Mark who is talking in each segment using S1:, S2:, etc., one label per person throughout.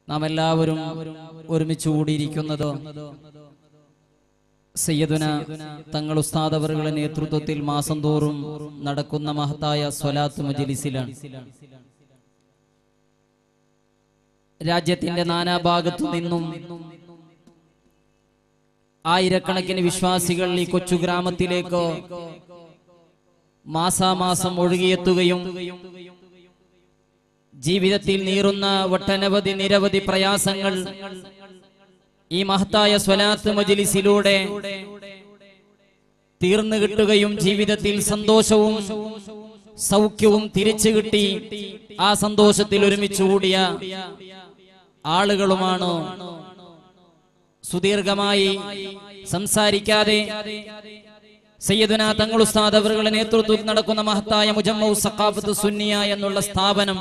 S1: നാം എല്ലാവരും ഒരുമിച്ച് കൂടിയിരിക്കുന്നത് സയ്യദുന തങ്ങൾ ഉസ്താദ് അവരുടെ നേതൃത്വത്തിൽ മാസം തോറും നടക്കുന്ന മഹത്തായ സ്വലാത്ത് മജലിസിലാണ് രാജ്യത്തിന്റെ നാനാഭാഗത്തു നിന്നും ആയിരക്കണക്കിന് വിശ്വാസികൾ ഈ കൊച്ചു ഗ്രാമത്തിലേക്ക് മാസാമാസം ഒഴുകിയെത്തുകയും ജീവിതത്തിൽ നീറുന്ന ഒട്ടനവധി നിരവധി പ്രയാസങ്ങൾ ഈ മഹത്തായ സ്വലാത്ത് മജിലിസിലൂടെ തീർന്നു കിട്ടുകയും ജീവിതത്തിൽ സന്തോഷവും സൗഖ്യവും തിരിച്ചു കിട്ടി ആ സന്തോഷത്തിൽ ഒരുമിച്ച് കൂടിയ ആളുകളുമാണ് സുദീർഘമായി സംസാരിക്കാതെ സയ്യദുന തങ്ങൾ ഉസ്താദ് അവരുടെ നേതൃത്വത്തിൽ നടക്കുന്ന മഹത്തായ മുജമ്മു സഖാഫത്ത് സുന്നിയ എന്നുള്ള സ്ഥാപനം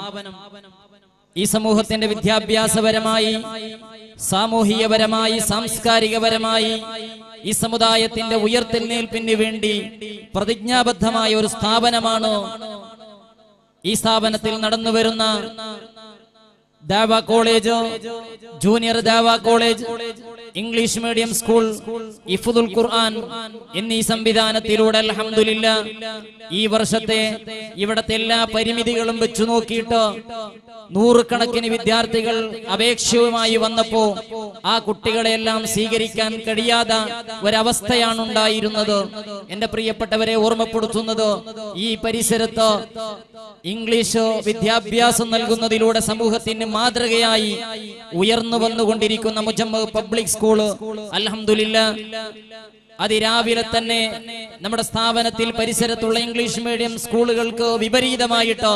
S1: ഈ സമൂഹത്തിന്റെ വിദ്യാഭ്യാസപരമായി സാമൂഹികപരമായി സാംസ്കാരികപരമായി ഈ സമുദായത്തിന്റെ ഉയർത്തെഴുന്നേൽപ്പിന് വേണ്ടി പ്രതിജ്ഞാബദ്ധമായ ഒരു സ്ഥാപനമാണ് ഈ സ്ഥാപനത്തിൽ നടന്നു വരുന്ന Dawa college junior Dawa college English medium school ഇഫുദുൽ ഖുർആൻ എന്നീ സംവിധാനത്തിലൂടെ അൽഹംദുലില്ല ഈ വർഷത്തെ ഇവിടത്തെ എല്ലാ പരിമിതികളും വെച്ചു നോക്കിയിട്ട് നൂറുകണക്കിന് വിദ്യാർത്ഥികൾ അപേക്ഷയുമായി വന്നപ്പോ ആ കുട്ടികളെല്ലാം സ്വീകരിക്കാൻ കഴിയാത്ത ഒരവസ്ഥയാണ് ഉണ്ടായിരുന്നത് എന്റെ പ്രിയപ്പെട്ടവരെ ഓർമ്മപ്പെടുത്തുന്നത് ഈ പരിസരത്ത് ഇംഗ്ലീഷ് വിദ്യാഭ്യാസം നൽകുന്നതിലൂടെ സമൂഹത്തിന് മാതൃകയായി ഉയർന്നു വന്നുകൊണ്ടിരിക്കുന്ന മുജമ്മ പബ്ലിക് സ്കൂള് അൽഹംദുലില്ല അതിരാവിലെ തന്നെ നമ്മുടെ സ്ഥാപനത്തിൽ പരിസരത്തുള്ള ഇംഗ്ലീഷ് മീഡിയം സ്കൂളുകൾക്ക് വിപരീതമായിട്ട്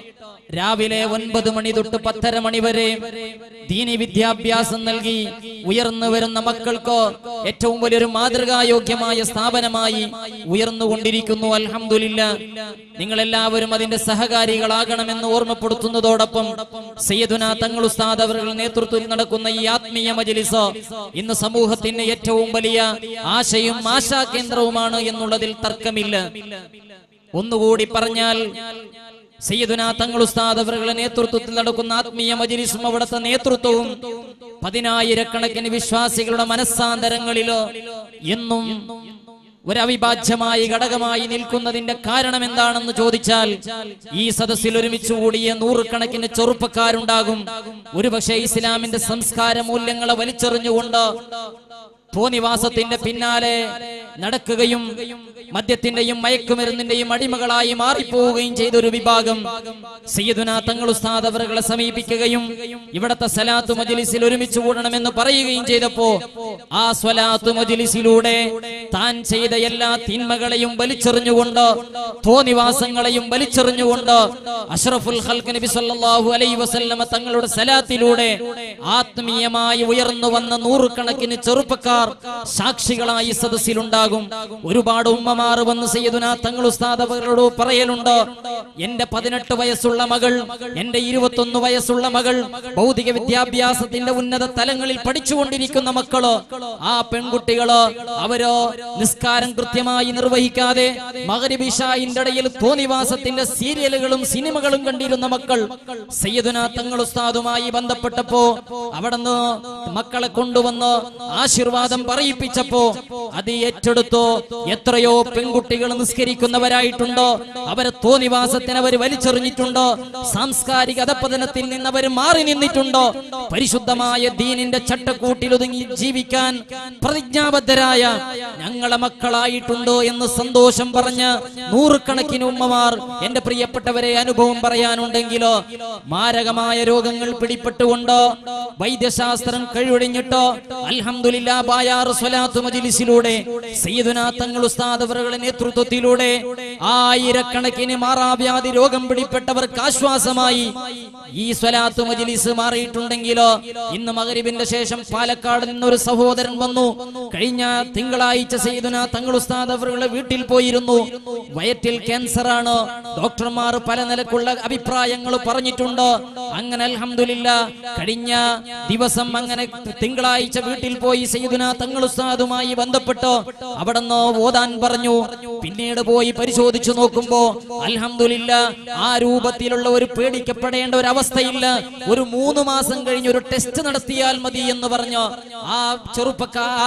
S1: രാവിലെ ഒൻപത് മണി തൊട്ട് പത്തര മണി വരെ ദീനി വിദ്യാഭ്യാസം നൽകി ഉയർന്നു വരുന്ന മക്കൾക്ക് ഏറ്റവും വലിയൊരു മാതൃകായോഗ്യമായ സ്ഥാപനമായി ഉയർന്നുകൊണ്ടിരിക്കുന്നു അൽഹംദുലില്ല നിങ്ങൾ എല്ലാവരും അതിന്റെ സഹകാരികളാകണമെന്ന് ഓർമ്മപ്പെടുത്തുന്നതോടൊപ്പം സയ്യദുന തങ്ങൾ ഉസ്താദ് അവരുടെ നേതൃത്വത്തിൽ നടക്കുന്ന ഈ ആത്മീയ മജലിസ് ഇന്ന് സമൂഹത്തിന് ഏറ്റവും വലിയ ആശയും ആശാകേന്ദ്രവുമാണ് എന്നുള്ളതിൽ തർക്കമില്ല ഒന്നുകൂടി പറഞ്ഞാൽ സയ്യിദുന തങ്ങൾ ഉസ്താദ് അവരുടെ നേതൃത്വത്തിൽ നടക്കുന്ന ആത്മീയ മജിലിസും അവിടുത്തെ നേതൃത്വവും പതിനായിരക്കണക്കിന് വിശ്വാസികളുടെ മനസ്സാന്തരങ്ങളിലോ എന്നും ഒരവിഭാജ്യമായ ഘടകമായി നിൽക്കുന്നതിന്റെ കാരണം എന്താണെന്ന് ചോദിച്ചാൽ ഈ സദസ്സിൽ ഒരുമിച്ച് കൂടിയ നൂറുകണക്കിന് ചെറുപ്പക്കാരുണ്ടാകും ഒരുപക്ഷെ ഇസ്ലാമിന്റെ സംസ്കാര മൂല്യങ്ങളെ വലിച്ചെറിഞ്ഞുകൊണ്ട് തോന്നിവാസത്തിന്റെ പിന്നാലെ നടക്കുകയും മദ്യത്തിന്റെയും മയക്കുമരുന്നിന്റെയും അടിമകളായി മാറിപ്പോവുകയും ചെയ്ത ഒരു വിഭാഗം സയ്യിദുന തങ്ങൾ ഉസ്താദ് അവരെ സമീപിക്കുകയും ഇവിടത്തെ സലാത്ത് മജിലിസിൽ ഒരുമിച്ച് കൂടണമെന്ന് പറയുകയും ചെയ്തപ്പോ ആ സ്വലാത്ത് മജിലിസിലൂടെ താൻ ചെയ്ത എല്ലാ തിന്മകളെയും വലിച്ചെറിഞ്ഞുകൊണ്ട് തോന്നിവാസങ്ങളെയും വലിച്ചെറിഞ്ഞുകൊണ്ട് അഷ്റഫുൽ ഹൽക്ക് നബി സല്ലല്ലാഹു അലൈഹി വസല്ലമ തങ്ങളുടെ സലാത്തിലൂടെ ആത്മീയമായി ഉയർന്നു വന്ന നൂറുകണക്കിന് ചെറുപ്പക്കാർ സാക്ഷികളായി സദസ്സിലുണ്ടാകും ഒരുപാട് ഉമ്മമാർ വന്ന് സയ്യിദുന തങ്ങൾ ഉസ്താദ് അവരോട് പറയലുണ്ട് എന്റെ പതിനെട്ട് വയസ്സുള്ള മകൾ എന്റെ ഇരുപത്തൊന്ന് വയസ്സുള്ള മകൾ ഭൗതിക വിദ്യാഭ്യാസത്തിന്റെ ഉന്നത തലങ്ങളിൽ പഠിച്ചുകൊണ്ടിരിക്കുന്ന മക്കള് ആ പെൺകുട്ടികള് അവരോ നിസ്കാരം കൃത്യമായി നിർവഹിക്കാതെ മകരിബിഷായിന്റെ ഇടയിൽ തോന്നിവാസത്തിന്റെ സീരിയലുകളും സിനിമകളും കണ്ടിരുന്ന മക്കൾ സയ്യിദുന തങ്ങൾ ഉസ്താദുമായി ബന്ധപ്പെട്ടപ്പോ അവിടുന്ന് മക്കളെ കൊണ്ടുവന്ന് ആശീർവാദം പറയിപ്പിച്ചപ്പോ അത് ഏറ്റെടുത്തോ എത്രയോ പെൺകുട്ടികൾ നിസ്കരിക്കുന്നവരായിട്ടുണ്ടോ അവരെ തോന്നിവാസത്തിന് അവർ വലിച്ചെറിഞ്ഞിട്ടുണ്ടോ സാംസ്കാരിക അധപ്പതനത്തിൽ നിന്ന് അവർ മാറി നിന്നിട്ടുണ്ടോ പരിശുദ്ധമായ ദീനിന്റെ ചട്ടക്കൂട്ടിലൊതുങ്ങി ജീവിക്കാൻ പ്രതിജ്ഞാബദ്ധരായ ഞങ്ങളെ മക്കളായിട്ടുണ്ടോ എന്ന് സന്തോഷം പറഞ്ഞ നൂറുകണക്കിന് ഉമ്മമാർ എന്റെ പ്രിയപ്പെട്ടവരെ അനുഭവം പറയാനുണ്ടെങ്കിലോ മാരകമായ രോഗങ്ങൾ പിടിപ്പെട്ടുകൊണ്ട് വൈദ്യശാസ്ത്രം കഴിവൊഴിഞ്ഞിട്ടോ അൽഹംദുലില്ല ബായാർ സ്വലാത്ത് മജിലിസിലൂടെ സയ്യിദുന തങ്ങൾ ഉസ്താദ് അവരുടെ നേതൃത്വത്തിലൂടെ ആയിരക്കണക്കിന് മാറാവ്യാധി രോഗം പിടിപ്പെട്ടവർക്ക് ആശ്വാസമായി ഈ സ്വലാത്ത് മജിലിസ് മാറിയിട്ടുണ്ടെങ്കിലോ ഇന്ന് മകരിബിന്റെ ശേഷം പാലക്കാട് നിന്നൊരു സഹോദരൻ വന്നു കഴിഞ്ഞ തിങ്കളാഴ്ച സയ്യിദുന തങ്ങൾ ഉസ്താദ് അവരുടെ വീട്ടിൽ പോയിരുന്നു വയറ്റിൽ ക്യാൻസർ ആണ് ഡോക്ടർമാർ പല നിലക്കുള്ള അഭിപ്രായങ്ങൾ പറഞ്ഞിട്ടുണ്ട് അങ്ങനെ അൽഹംദുലില്ല കഴിഞ്ഞ ദിവസം അങ്ങനെ തിങ്കളാഴ്ച വീട്ടിൽ പോയി സയ്യിദുന തങ്ങൾ ഉസ്താദുമായി ബന്ധപ്പെട്ട് അവിടുന്ന് ഓതാൻ പറഞ്ഞു പിന്നീട് പോയി പരിശോധിച്ചു നോക്കുമ്പോ അൽഹംദുലില്ല ആ രൂപത്തിലുള്ള ഒരു പേടിക്കപ്പെടേണ്ട ഒരു അവസ്ഥയില്ല ഒരു മൂന്ന് മാസം കഴിഞ്ഞ് ഒരു ടെസ്റ്റ് നടത്തിയാൽ മതി എന്ന് പറഞ്ഞു ആ ചെറുപ്പക്കാ ആ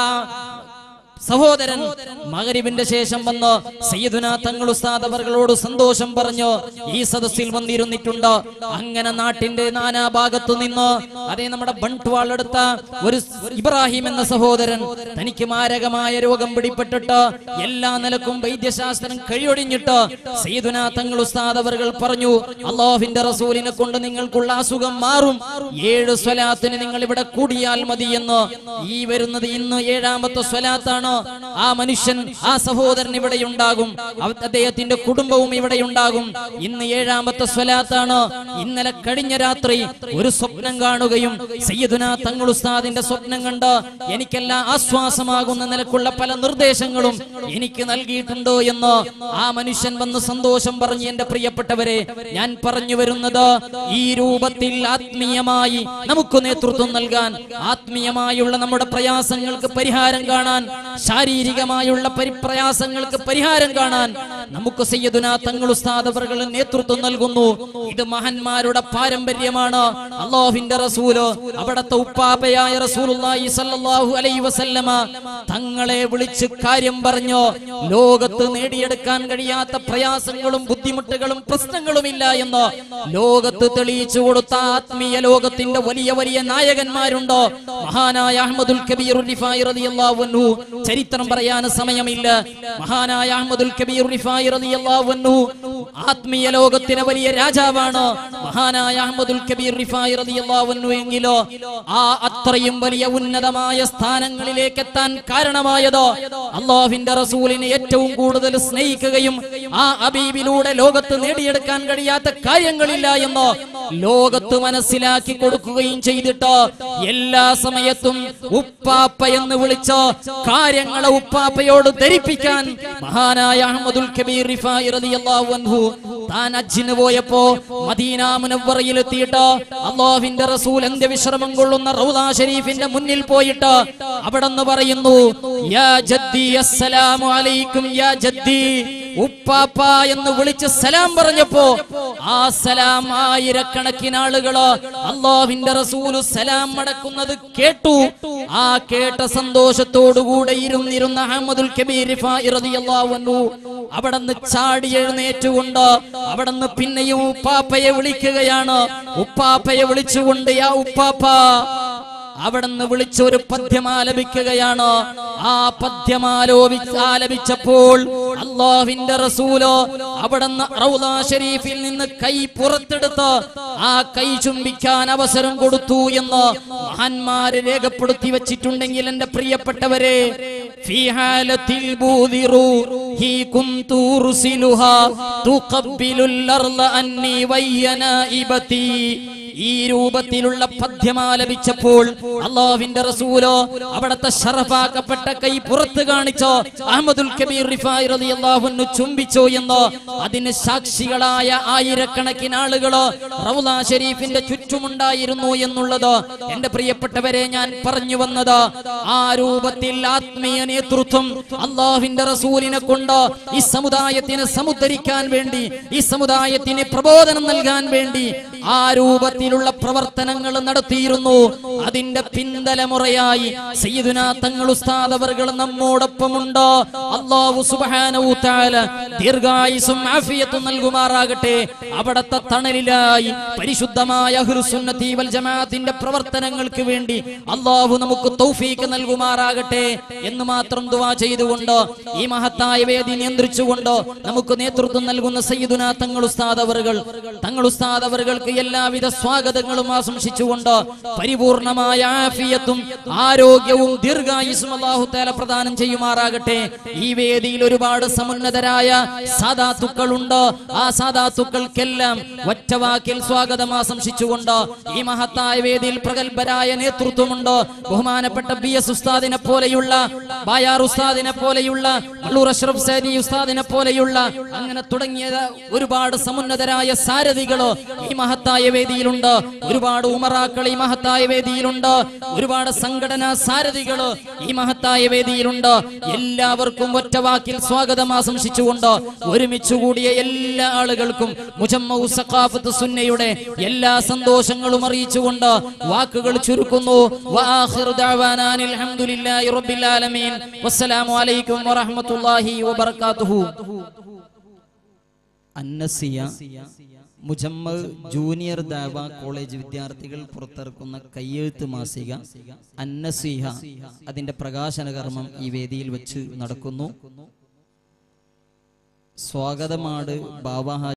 S1: സഹോദരൻ മകരിവിന്റെ ശേഷം വന്ന് സയ്യിദുന തങ്ങൾ ഉസ്താദ് അവർകളോട് സന്തോഷം പറഞ്ഞു ഈ സദസ്സിൽ വന്നിരുന്നിട്ടുണ്ട് അങ്ങനെ നാട്ടിന്റെ നാനാഭാഗത്തു നിന്ന് അതേ നമ്മുടെ ബണ്ട്വാൾ എടുത്ത ഒരു ഇബ്രാഹിം എന്ന സഹോദരൻ തനിക്ക് മാരകമായ രോഗം പിടിപ്പെട്ടിട്ട് എല്ലാ നിലക്കും വൈദ്യശാസ്ത്രം കഴിയൊടിഞ്ഞിട്ട് സയ്യിദുന തങ്ങൾ ഉസ്താദ് അവർകൾ പറഞ്ഞു അള്ളാഹുവിന്റെ റസൂലിനെ കൊണ്ട് നിങ്ങൾക്കുള്ള അസുഖം മാറും ഏഴ് സ്വലാത്തിന് നിങ്ങൾ ഇവിടെ കൂടിയാൽ മതി എന്ന് ഈ വരുന്നത് ഇന്ന് ഏഴാമത്തെ സ്വലാത്താണ് ആ മനുഷ്യൻ ആ സഹോദരൻ ഇവിടെ ഉണ്ടാകും അവ- അദ്ദേഹത്തിന്റെ കുടുംബവും ഇവിടെ ഉണ്ടാകും ഇന്ന് ഏഴാമത്തെ സ്വലാത്താണ് ഇന്നലെ കഴിഞ്ഞ രാത്രി ഒരു സ്വപ്നം കാണുകയും സയ്യിദുന തങ്ങൾ ഉസ്താദിന്റെ സ്വപ്നം കണ്ട് എനിക്കെല്ലാം ആശ്വാസമാകുന്ന നിലക്കുള്ള പല നിർദ്ദേശങ്ങളും എനിക്ക് നൽകിയിട്ടുണ്ടോ എന്ന് ആ മനുഷ്യൻ വന്ന് സന്തോഷം പറഞ്ഞ് എന്റെ പ്രിയപ്പെട്ടവരെ ഞാൻ പറഞ്ഞു വരുന്നത് ഈ രൂപത്തിൽ ആത്മീയമായി നമുക്ക് നേതൃത്വം നൽകാൻ ആത്മീയമായുള്ള നമ്മുടെ പ്രയാസങ്ങൾക്ക് പരിഹാരം കാണാൻ ശാരീരികമായുള്ള പരിപ്രയാസങ്ങൾക്ക് പരിഹാരം കാണാൻ നമുക്ക് സയ്യദുന തങ്ങൾ ഉസ്താദ് അവர்கள் നേതൃത്വം നൽകുന്നു ഇത് മഹന്മാരുടെ പാരമ്പര്യമാണ് അള്ളാഹുവിന്റെ റസൂല് അവിടത്തെ ഉപ്പാപ്പയായ റസൂലുള്ളാഹി സ്വല്ലല്ലാഹു അലൈഹി വസല്ലമ തങ്ങളെ വിളിച്ച് കാര്യം പറഞ്ഞു ലോകത്ത് നേടിയെടുക്കാൻ കഴിയാത്ത പ്രയാസങ്ങളും ബുദ്ധിമുട്ടുകളും പ്രശ്നങ്ങളുമില്ല എന്ന് ലോകത്ത് തെളിയിച്ചു കൊടുത്ത ആത്മീയ ലോകത്തിന്റെ വലിയ വലിയ നായകന്മാരുണ്ടോ മഹാനായ അഹമ്മദുൽ കബീർ റിഫായി റളിയല്ലാഹു അൻഹു ചരിത്രം പറയാൻ സമയമില്ല മഹാനായ അഹമ്മദുൽ കബീർ റിഫായി റളിയല്ലാഹു അൻഹു ആത്മീയ ലോകത്തിലെ വലിയ രാജാവാണ് മഹാനായ അഹമ്മദുൽ കബീർ റിഫായി റളിയല്ലാഹു അൻഹു എങ്കിലോ ആ അത്രയും വലിയ ഉന്നതമായ സ്ഥാനങ്ങളിലേക്ക് എത്താൻ കാരണമായത് അള്ളാഹുവിന്റെ റസൂലിനെ ഏറ്റവും കൂടുതൽ സ്നേഹിക്കുകയും ആ അബീബിലൂടെ ലോകത്ത് നേടിയെടുക്കാൻ കഴിയാത്ത കാര്യങ്ങളില്ല എന്ന് ലോകത്ത് മനസ്സിലാക്കി കൊടുക്കുകയും ചെയ്തിട്ട് എല്ലാ സമയത്തും ഉപ്പാപ്പ എന്ന് വിളിച്ച് കാര്യങ്ങളെ ഉപ്പാപ്പയോട് ധരിപ്പിക്കാൻ മഹാനായ അഹമ്മദുൽ കബീർ റിഫായി റളിയല്ലാഹു അൻഹു താൻ അജ്ജിന് പോയപ്പോ മദീന മുനവ്വറയിൽ എത്തിയിട്ട് അള്ളാഹുവിന്റെ റസൂൽ അന്ത്യവിശ്രമം കൊള്ളുന്ന റൗദാ ഷരീഫിന്റെ മുന്നിൽ പോയിട്ട് അവിടെ നിന്ന് പറയുന്നു യാ ജദ്ദി അസ്സലാമു അലൈക്കും യാ ജദ്ദി ഉപ്പാപ്പ എന്ന് വിളിച്ച് സലാം പറഞ്ഞപ്പോ ആ സലാം ആയിരക്കണക്കിന് ആളുകള് അള്ളാഹുവിന്റെ റസൂല് സലാം മടക്കുന്നത് കേട്ടു ആ കേട്ട സന്തോഷത്തോടുകൂടെ ഇരുന്നിരുന്ന അഹമ്മദുൽ കബീർ റിഫായി റളിയല്ലാഹു അൻഹു അവിടുന്ന് ചാടി എഴുന്നേറ്റുകൊണ്ട് അവിടുന്ന് പിന്നെയും ഉപ്പാപ്പയെ വിളിക്കുകയാണ് ഉപ്പാപ്പയെ വിളിച്ചുകൊണ്ട് യാ ഉപ്പാപ്പ അവിടുന്ന് വിളിച്ചൊരു പദ്യം ആലപിക്കുകയാണ് ആ പദ്യം ആലോപി ആലപിച്ചപ്പോൾ അള്ളാഹുവിന്റെ റസൂലോ അവിടുന്ന് റൗദാ ഷരീഫിൽ നിന്ന് കൈ പുറത്തെടുത്ത് ആ കൈ ചുംബിക്കാൻ അവസരം കൊടുത്തു എന്ന് മഹാന്മാര് രേഖപ്പെടുത്തി വെച്ചിട്ടുണ്ടെങ്കിൽ എന്റെ പ്രിയപ്പെട്ടവരെ في حالة البوذر هي كنت أرسلها تقبل الأرض أني وي نائبتي ഈ രൂപത്തിലുള്ള പദ്യം ആലപിച്ചപ്പോൾ അള്ളാഹുവിന്റെ റസൂലോ അവിടത്തെ ഷറഫാക്കപ്പെട്ട കൈ പുറത്ത് കാണിച്ചോ അഹമ്മദുൽ കബീർ റിഫായി റളിയല്ലാഹു അൻഹു ചുംബിച്ചോ എന്ന് അതിന് സാക്ഷികളായ ആയിരക്കണക്കിന് ആളുകള് റൗദാ ഷരീഫിന്റെ ചുറ്റുമുണ്ടായിരുന്നു എന്നുള്ളത് എന്റെ പ്രിയപ്പെട്ടവരെ ഞാൻ പറഞ്ഞു വന്നത് ആ രൂപത്തിൽ ആത്മീയ നേതൃത്വം അള്ളാഹുവിന്റെ റസൂലിനെ കൊണ്ട് ഈ സമുദായത്തിന് സമുദ്ധരിക്കാൻ വേണ്ടി ഈ സമുദായത്തിന് പ്രബോധനം നൽകാൻ വേണ്ടി ആ രൂപത്തിലുള്ള പ്രവർത്തനങ്ങൾ നടത്തിയിരുന്നു അതിന്റെ പിന്തലമുറയായി സയ്യിദുന തങ്ങൾ ഉസ്താദ് അവർകൾ നമ്മോടൊപ്പമുണ്ട് അള്ളാഹു സുബ്ഹാനഹു തആല ദീർഘായുസും ആഫിയത്തും നൽകുമാറാകട്ടെ അവിടത്തെ തണലിലായി പരിശുദ്ധമായ അഹ്ലുസുന്നത്തി വൽ ജമാഅത്തിന്റെ പ്രവർത്തനങ്ങൾക്ക് വേണ്ടി അള്ളാഹു നമുക്ക് തൗഫീക്ക് നൽകുമാറാകട്ടെ എന്ന് മാത്രം ദുആ ചെയ്തുകൊണ്ട് ഈ മഹത്തായ വേദി നിയന്ത്രിച്ചുകൊണ്ട് നമുക്ക് നേതൃത്വം നൽകുന്ന സയ്യിദുന തങ്ങൾ ഉസ്താദ് അവർകൾ തങ്ങൾ ഉസ്താദ് അവർക്ക് എല്ലാവിധ സ്വാഗതങ്ങളും ആശംസിച്ചുകൊണ്ട് പരിപൂർണമായ ആഫിയത്തും ആരോഗ്യവും ദീർഘായുസും അള്ളാഹു തആല പ്രദാനം ചെയ്യുമാറാകട്ടെ ഈ വേദിയിൽ ഒരുപാട് സമുന്നതരായ സാദാത്തുക്കളുണ്ട് ആ സാദാത്തുക്കൾക്കെല്ലാം ഒറ്റവാക്കിൽ സ്വാഗതം ആശംസിച്ചുകൊണ്ട് ഈ മഹത്തായ വേദിയിൽ പ്രഗത്ഭരായ നേതൃത്വമുണ്ട് ബഹുമാനപ്പെട്ട ബി എസ് ഉസ്താദിനെ പോലെയുള്ള ബായാർ ഉസ്താദിനെ പോലെയുള്ള വള്ളൂർ അഷ്റഫ് സാദി ഉസ്താദിനെ പോലെയുള്ള അങ്ങനെ തുടങ്ങിയ ഒരുപാട് സമുന്നതരായ സാരഥികള് ഈ മഹത്തായ മഹത്തായ വേദിയിലുണ്ട് ഒരുപാട് ഉമറാക്കൾ ഈ മഹത്തായ വേദിയിലുണ്ട് ഒരുപാട് സംഘടനാ സാരഥികള് ഈ മഹത്തായ വേദിയിലുണ്ട് എല്ലാവർക്കും ഒറ്റ വാക്കിൽ സ്വാഗതം ആശംസിച്ചുകൊണ്ട് ഒരുമിച്ച് കൂടിയ എല്ലാ ആളുകൾക്കും മുജമ്മു സഖാഫത്ത് സുന്നയുടെ എല്ലാ സന്തോഷങ്ങളും അറിയിച്ചുകൊണ്ട് വാക്കുകൾ ചുരുക്കുന്നു വആഖിറു ദഅവാനാ അനിൽ ഹംദുലില്ലാഹി റബ്ബിൽ ആലമീൻ വസ്സലാമു അലൈക്കും വറഹ്മത്തുള്ളാഹി വബറകാതുഹു അന്നസിയ മുജമ്മ ജൂനിയർ ദാവ കോളേജ് വിദ്യാർത്ഥികൾ പുറത്തിറക്കുന്ന കയ്യെഴുത്ത് മാസിക അന്നസിഹ അതിന്റെ പ്രകാശന കർമ്മം ഈ വേദിയിൽ വെച്ച് നടക്കുന്നു സ്വാഗതമാട് ബാബ